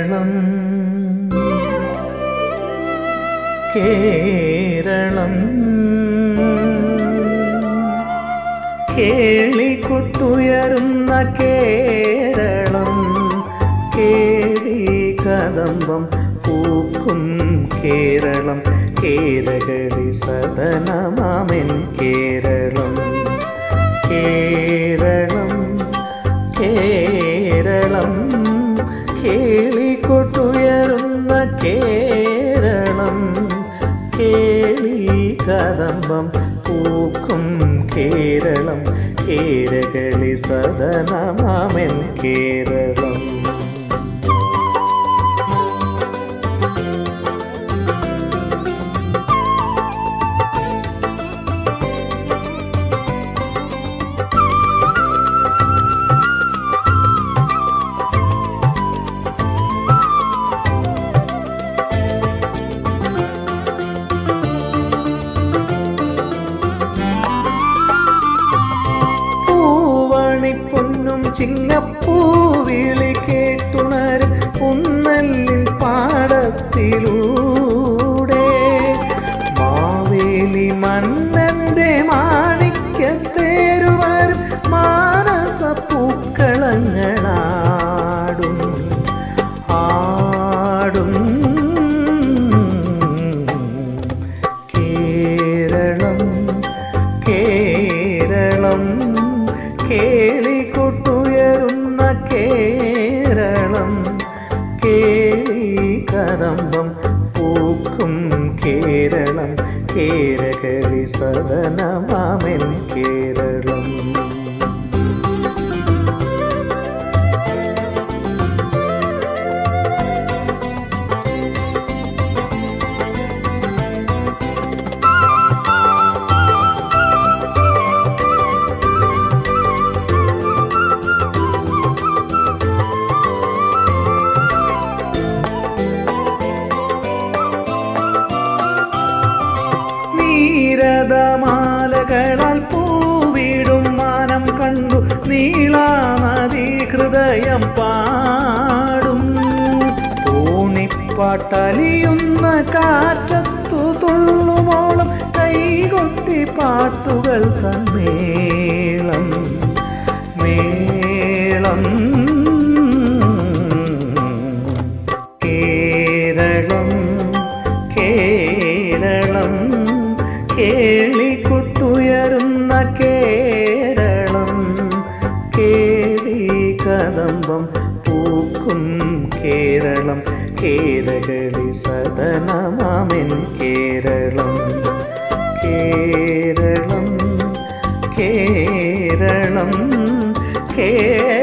കേരളം കേരളം കേളികൊട്ടുയരുന്ന കേരളം കേളി കദംബം പൂക്കും കേരളം കേരകളി സദനമാമെൻ കേരളം കേരളം കേരളം കേളികൊട്ടുയരുന്ന കേരളം കേളി കദംബം പൂക്കും കേരളം കേരകളി സദനമാമെൻ കേരളം പൂവണിപ്പൊന്നും ചിങ്ങപ്പൂവിളി കേട്ടുണരും പുന്നല്ലിൻ പാടത്തിലൂടെ മാവേലി മന്നന്റെ മാണിക്യത്തേരുവരും മാനസ പൂക്കളങ്ങളാടും ആടും കേരളം കേരളം കേളികൊട്ടുയരുന്ന കേരളം കേളി കദംബം പൂക്കും കേരളം കേരകളി സദനമാമെൻ കേരളം നീരതമാലകളാൽ പൂവിടും മാനം കണ്ടു നീളാനദി ഹൃദയം പാടും തോണിപ്പാട്ടലിയുന്ന കാറ്റത്തു തുള്ളുമോളം കൈകൊട്ടി പാട്ടുകൾ തന്മേളം മേളം കേരളം കേരളം കേളികൊട്ടുയരുന്ന കേരളം കേളി കദംബം പൂക്കും കേരളം കേരകളി സദനമാമെൻ കേരളം കേരളം കേരളം കേരളം